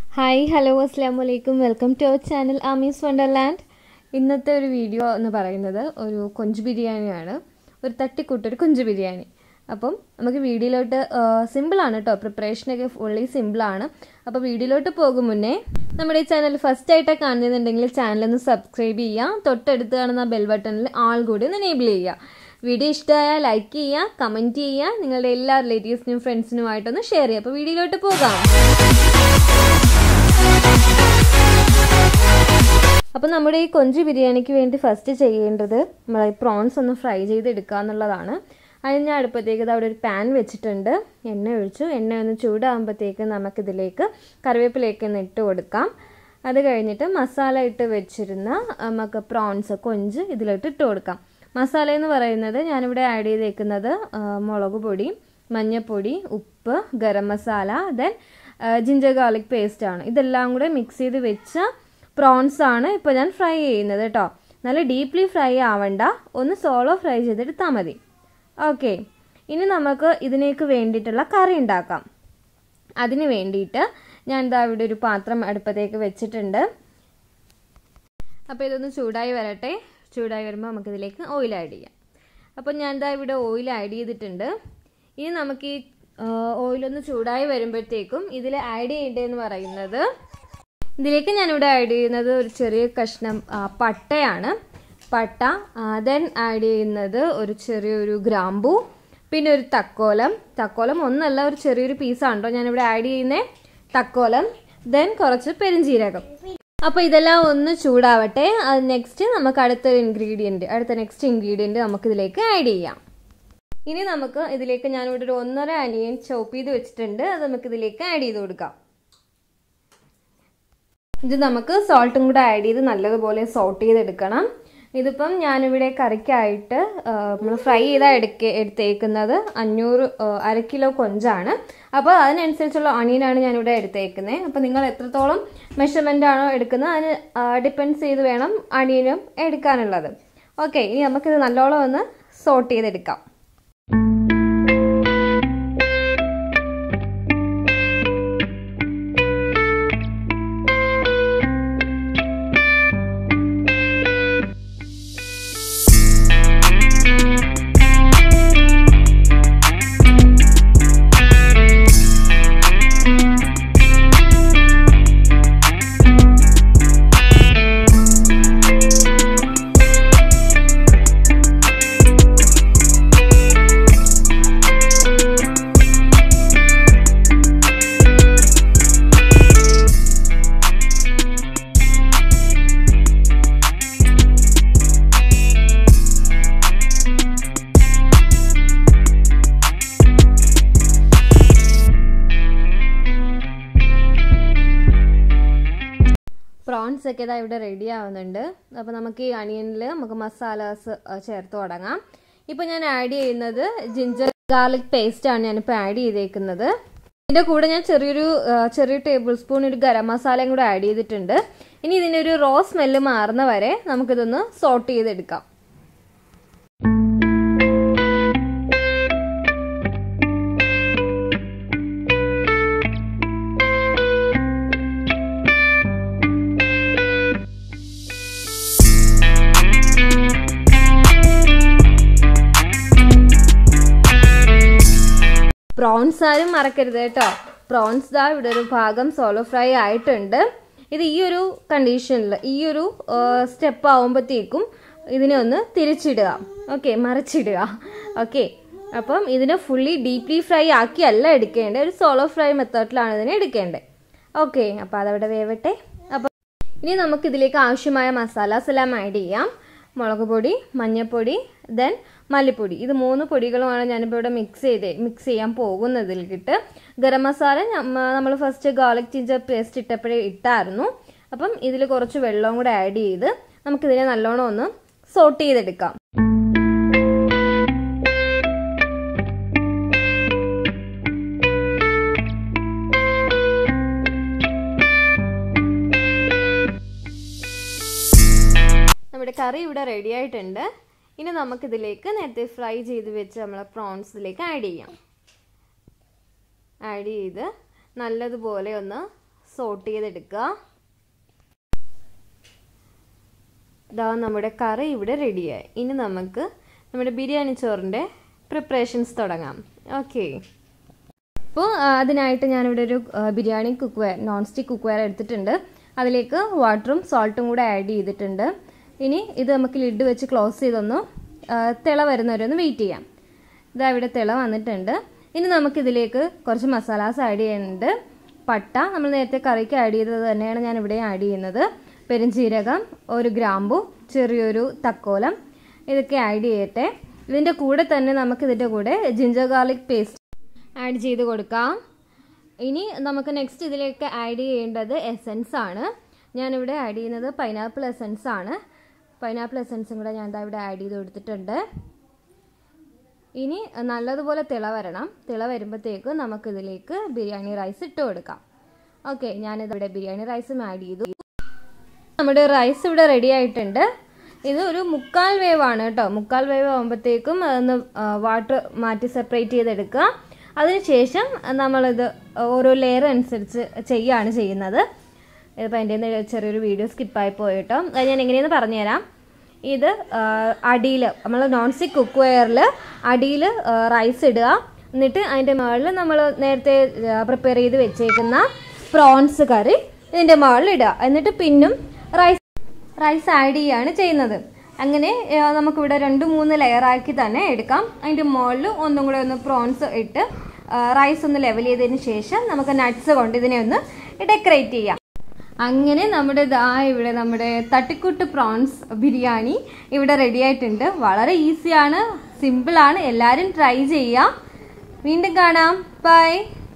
hi hello അസ്സാം വലൈക്കും welcome to our channel Amees wonderland ഇന്നത്തെ ഒരു വീഡിയോ എന്ന് പറയുന്നത് ഒരു കൊഞ്ച് ബിരിയാണിയാണ് ഒരു തട്ടിക്കൂട്ട് ഒരു കൊഞ്ച് ബിരിയാണി അപ്പം നമുക്ക് വീഡിയോയിലോട്ട് സിമ്പിളാണ് കേട്ടോ പ്രിപ്പറേഷനൊക്കെ ഫുള്ളി സിമ്പിളാണ് അപ്പോൾ വീഡിയോയിലോട്ട് പോകും മുന്നേ നമ്മുടെ ഈ ചാനൽ ഫസ്റ്റ് ആയിട്ടാണ് കാണുന്നുണ്ടെങ്കിൽ ചാനൽ ഒന്ന് സബ്സ്ക്രൈബ് ചെയ്യുക തൊട്ടടുത്ത് കാണുന്ന ബെൽ ബട്ടണിൽ ആൾ കൂടി ഒന്ന് എനേബിൾ ചെയ്യുക വീഡിയോ ഇഷ്ടമായാൽ ലൈക്ക് ചെയ്യുക കമൻറ്റ് ചെയ്യുക നിങ്ങളുടെ എല്ലാ റിലേറ്റീവ്സിനും ഫ്രണ്ട്സിനുമായിട്ടൊന്ന് ഷെയർ ചെയ്യുക അപ്പോൾ വീഡിയോയിലോട്ട് പോകാം അപ്പോൾ നമ്മുടെ ഈ കൊഞ്ച് ബിരിയാണിക്ക് വേണ്ടി ഫസ്റ്റ് ചെയ്യേണ്ടത് നമ്മൾ ഈ പ്രോൺസ് ഒന്ന് ഫ്രൈ ചെയ്തെടുക്കുക എന്നുള്ളതാണ് അതിന് ഞാൻ അടുപ്പത്തേക്ക് അവിടെ ഒരു പാൻ വെച്ചിട്ടുണ്ട് എണ്ണ ഒഴിച്ചു എണ്ണ ഒന്ന് ചൂടാകുമ്പോഴത്തേക്ക് നമുക്കിതിലേക്ക് കറിവേപ്പിലേക്ക് ഒന്ന് ഇട്ട് കൊടുക്കാം അത് കഴിഞ്ഞിട്ട് മസാല ഇട്ട് വെച്ചിരുന്ന നമുക്ക് പ്രോൺസ് കൊഞ്ച് ഇതിലോട്ട് ഇട്ട് കൊടുക്കാം മസാല എന്ന് പറയുന്നത് ഞാനിവിടെ ആഡ് ചെയ്തേക്കുന്നത് മുളക് പൊടി മഞ്ഞൾപ്പൊടി ഉപ്പ് garam masala then ginger garlic paste ആണ് ഇതെല്ലാം കൂടെ മിക്സ് ചെയ്ത് വെച്ച പ്രോൺസ് ആണ് ഇപ്പോൾ ഞാൻ ഫ്രൈ ചെയ്യുന്നത് കേട്ടോ നല്ല ഡീപ്ലി ഫ്രൈ ആവണ്ട ഒന്ന് സോളോ ഫ്രൈ ചെയ്തെടുത്താൽ മതി ഓക്കെ ഇനി നമുക്ക് ഇതിനേക്ക് വേണ്ടിയിട്ടുള്ള കറി ഉണ്ടാക്കാം അതിന് വേണ്ടിയിട്ട് ഞാൻ ഇതാ ഇവിടെ ഒരു പാത്രം അടുപ്പത്തേക്ക് വെച്ചിട്ടുണ്ട് അപ്പോൾ ഇതൊന്ന് ചൂടായി വരട്ടെ ചൂടായി വരുമ്പോൾ നമുക്കിതിലേക്ക് ഓയിൽ ആഡ് ചെയ്യാം അപ്പോൾ ഞാൻ ഇതാ ഇവിടെ ഓയിൽ ആഡ് ചെയ്തിട്ടുണ്ട് ഇനി നമുക്ക് ഈ ഓയിലൊന്ന് ചൂടായി വരുമ്പോഴത്തേക്കും ഇതിൽ ആഡ് ചെയ്യേണ്ടതെന്ന് പറയുന്നത് ഇതിലേക്ക് ഞാനിവിടെ ആഡ് ചെയ്യുന്നത് ഒരു ചെറിയ കഷ്ണം പട്ടയാണ് പട്ട ദെൻ ആഡ് ചെയ്യുന്നത് ഒരു ചെറിയൊരു ഗ്രാമ്പു പിന്നെ ഒരു തക്കോലം തക്കോലം ഒന്നല്ല ഒരു ചെറിയൊരു പീസാണ് കേട്ടോ ഞാനിവിടെ ആഡ് ചെയ്യുന്നത് തക്കോലം ദെൻ കുറച്ച് പെരിഞ്ചീരകം അപ്പോൾ ഇതെല്ലാം ഒന്ന് ചൂടാവട്ടെ അത് നെക്സ്റ്റ് നമുക്ക് അടുത്തൊരു ഇൻഗ്രീഡിയൻറ്റ് അടുത്ത നെക്സ്റ്റ് ഇൻഗ്രീഡിയൻറ്റ് നമുക്കിതിലേക്ക് ആഡ് ചെയ്യാം ഇനി നമുക്ക് ഇതിലേക്ക് ഞാനിവിടെ ഒരു ഒന്നര അനിയൻ ചോപ്പ് ചെയ്ത് വെച്ചിട്ടുണ്ട് അത് നമുക്ക് ഇതിലേക്ക് ആഡ് ചെയ്ത് കൊടുക്കാം ഇത് നമുക്ക് സോൾട്ടും കൂടെ ആഡ് ചെയ്ത് നല്ലതുപോലെ സോട്ട് ചെയ്തെടുക്കണം ഇതിപ്പം ഞാനിവിടെ കറിക്കായിട്ട് നമ്മൾ ഫ്രൈ ചെയ്താൽ എടുക്ക എടുത്തേക്കുന്നത് അഞ്ഞൂറ് അര കിലോ കൊഞ്ചാണ് അപ്പോൾ അതിനനുസരിച്ചുള്ള അണിയനാണ് ഞാനിവിടെ എടുത്തേക്കുന്നത് അപ്പോൾ നിങ്ങൾ എത്രത്തോളം മെഷർമെൻ്റ് ആണോ എടുക്കുന്നത് അതിന് ഡിപ്പെൻസ് ചെയ്ത് വേണം അണിയനും എടുക്കാനുള്ളത് ഓക്കെ ഇനി നമുക്കിത് നല്ലോണം ഒന്ന് സോട്ട് ചെയ്തെടുക്കാം പ്രോൺസ് ഒക്കെ ഇതാ ഇവിടെ റെഡി ആവുന്നുണ്ട് അപ്പോൾ നമുക്ക് ഈ അണിയനിൽ നമുക്ക് മസാലാസ് ചേർത്ത് തുടങ്ങാം ഇപ്പോൾ ഞാൻ ആഡ് ചെയ്യുന്നത് ജിഞ്ചർ ഗാർലിക് പേസ്റ്റ് ആണ് ഞാനിപ്പോൾ ആഡ് ചെയ്തേക്കുന്നത് ഇതിൻ്റെ കൂടെ ഞാൻ ചെറിയൊരു ചെറിയ ടേബിൾ സ്പൂൺ ഒരു ഗരം മസാലയും കൂടെ ആഡ് ചെയ്തിട്ടുണ്ട് ഇനി ഇതിൻ്റെ ഒരു റോ സ്മെല്ല് മാറുന്ന വരെ നമുക്കിതൊന്ന് സോട്ട് ചെയ്തെടുക്കാം പ്രോൺസ് ആരും മറക്കരുത് കേട്ടോ പ്രോൺസ് ദാ ഇവിടെ ഒരു ഭാഗം സോളോ ഫ്രൈ ആയിട്ടുണ്ട് ഇത് ഈ ഒരു കണ്ടീഷനിൽ ഈ ഒരു സ്റ്റെപ്പ് ആവുമ്പോഴത്തേക്കും ഇതിനെ ഒന്ന് തിരിച്ചിടുക ഓക്കെ മറിച്ചിടുക ഓക്കെ അപ്പം ഇതിനെ ഫുള്ളി ഡീപ്ലി ഫ്രൈ ആക്കിയല്ല എടുക്കേണ്ടത് ഒരു സോളോ ഫ്രൈ മെത്തേഡിലാണ് ഇതിനെ എടുക്കേണ്ടത് ഓക്കെ അപ്പോൾ അതവിടെ വേവട്ടെ അപ്പം ഇനി നമുക്ക് ഇതിലേക്ക് ആവശ്യമായ മസാലാസ് എല്ലാം ആഡ് ചെയ്യാം മുളക് പൊടി മഞ്ഞൾപ്പൊടി ദെൻ മല്ലിപ്പൊടി ഇത് മൂന്ന് പൊടികളുമാണ് ഞാനിപ്പോൾ ഇവിടെ മിക്സ് ചെയ്ത് മിക്സ് ചെയ്യാൻ പോകുന്നതിൽക്കിട്ട് ഗരം മസാല നമ്മൾ ഫസ്റ്റ് ഗാർലിക് ജിഞ്ചർ പേസ്റ്റ് ഇട്ടപ്പോഴേ ഇട്ടായിരുന്നു അപ്പം ഇതിൽ കുറച്ച് വെള്ളവും കൂടെ ആഡ് ചെയ്ത് നമുക്കിതിനെ നല്ലോണം ഒന്ന് സോട്ട് ചെയ്തെടുക്കാം നമ്മുടെ കറി ഇവിടെ റെഡി ആയിട്ടുണ്ട് ഇനി നമുക്കിതിലേക്ക് നേരത്തെ ഫ്രൈ ചെയ്ത് വെച്ച് നമ്മൾ പ്രോൺസ് ഇതിലേക്ക് ആഡ് ചെയ്യാം ആഡ് ചെയ്ത് നല്ലതുപോലെ ഒന്ന് സോട്ട് ചെയ്തെടുക്കുക ഇതാ നമ്മുടെ കറി ഇവിടെ റെഡിയായി ഇനി നമുക്ക് നമ്മുടെ ബിരിയാണി ചോറിൻ്റെ പ്രിപ്പറേഷൻസ് തുടങ്ങാം ഓക്കെ അപ്പോൾ അതിനായിട്ട് ഞാനിവിടെ ഒരു ആ, biryani cookware non stick cookware എടുത്തിട്ടുണ്ട് അതിലേക്ക് വാട്ടറും സോൾട്ടും കൂടെ ആഡ് ചെയ്തിട്ടുണ്ട് ഇനി ഇത് നമുക്ക് ലിഡ് വെച്ച് ക്ലോസ് ചെയ്തൊന്ന് ആ, തിള വരുന്നവരെ ഒന്ന് വെയിറ്റ് ചെയ്യാം ഇതാ ഇവിടെ തിള വന്നിട്ടുണ്ട് ഇനി നമുക്കിതിലേക്ക് കുറച്ച് മസാലാസ് ആഡ് ചെയ്യുന്നുണ്ട് പട്ട നമ്മൾ നേരത്തെ കറിക്ക് ആഡ് ചെയ്തത് തന്നെയാണ് ഞാൻ ഇവിടെ ആഡ് ചെയ്യുന്നത് പെരുംജീരകം ഒരു ഗ്രാമ്പു ചെറിയൊരു തക്കോലം ഇതൊക്കെ ആഡ് ചെയ്യട്ടെ ഇതിൻ്റെ കൂടെ തന്നെ നമുക്ക് ഇതിൻ്റെ കൂടെ ജിഞ്ചർ ഗാർലിക് പേസ്റ്റ് ആഡ് ചെയ്ത് കൊടുക്കാം ഇനി നമുക്ക് നെക്സ്റ്റ് ഇതിലേക്ക് ആഡ് ചെയ്യേണ്ടത് എസൻസ് ആണ് ഞാനിവിടെ ആഡ് ചെയ്യുന്നത് പൈനാപ്പിൾ എസൻസ് ആണ് പൈനാപ്പിൾ എസൻസും കൂടെ ഞാൻ ദാ ഇവിടെ ആഡ് ചെയ്ത് കൊടുത്തിട്ടുണ്ട് ഇനി നല്ലതുപോലെ തിള വരണം തിള വരുമ്പോഴത്തേക്ക് നമുക്കിതിലേക്ക് ബിരിയാണി റൈസ് ഇട്ട് കൊടുക്കാം ഓക്കെ ഞാനിതിവിടെ ബിരിയാണി റൈസും ആഡ് ചെയ്തു നമ്മുടെ റൈസ് ഇവിടെ റെഡി ആയിട്ടുണ്ട് ഇത് ഒരു മുക്കാൽ വേവ് ആണ് കേട്ടോ മുക്കാൽ വേവ് ആകുമ്പോഴത്തേക്കും അതൊന്ന് വാട്ടർ മാറ്റി സെപ്പറേറ്റ് ചെയ്തെടുക്കുക അതിനുശേഷം നമ്മളിത് ഓരോ ലെയർ അനുസരിച്ച് ചെയ്യുകയാണ് ചെയ്യുന്നത് ഇതിപ്പോൾ എൻ്റെ കയ്യിന്ന് ചെറിയൊരു വീഡിയോ സ്കിപ്പായി പോയി കേട്ടോ അത് ഞാൻ എങ്ങനെയെന്ന് പറഞ്ഞുതരാം ഇത് അടിയിൽ നമ്മൾ നോൺ സ്റ്റിക്ക് കുക്ക് വെയറിൽ അടിയിൽ റൈസ് ഇടുക എന്നിട്ട് അതിൻ്റെ മുകളിൽ നമ്മൾ നേരത്തെ പ്രിപ്പയർ ചെയ്ത് വെച്ചേക്കുന്ന പ്രോൺസ് കറി ഇതിൻ്റെ മുകളിൽ ഇടുക എന്നിട്ട് പിന്നും റൈസ് റൈസ് ആഡ് ചെയ്യുകയാണ് ചെയ്യുന്നത് അങ്ങനെ ആ, നമുക്കിവിടെ രണ്ട് മൂന്ന് ലെയറാക്കി തന്നെ എടുക്കാം അതിൻ്റെ മുകളിൽ ഒന്നും കൂടെ ഒന്ന് പ്രോൺസ് ഇട്ട് റൈസ് ഒന്ന് ലെവൽ ചെയ്തതിന് ശേഷം നമുക്ക് നട്ട്സ് കൊണ്ട് ഇതിനെ ഒന്ന് ഡെക്കറേറ്റ് ചെയ്യാം അങ്ങനെ നമ്മുടെ ദാ ഇവിടെ നമ്മുടെ തട്ടിക്കൂട്ട് പ്രോൺസ് ബിരിയാണി ഇവിടെ റെഡി ആയിട്ടുണ്ട് വളരെ ഈസിയാണ് സിമ്പിളാണ് എല്ലാവരും ട്രൈ ചെയ്യാം വീണ്ടും കാണാം ബൈ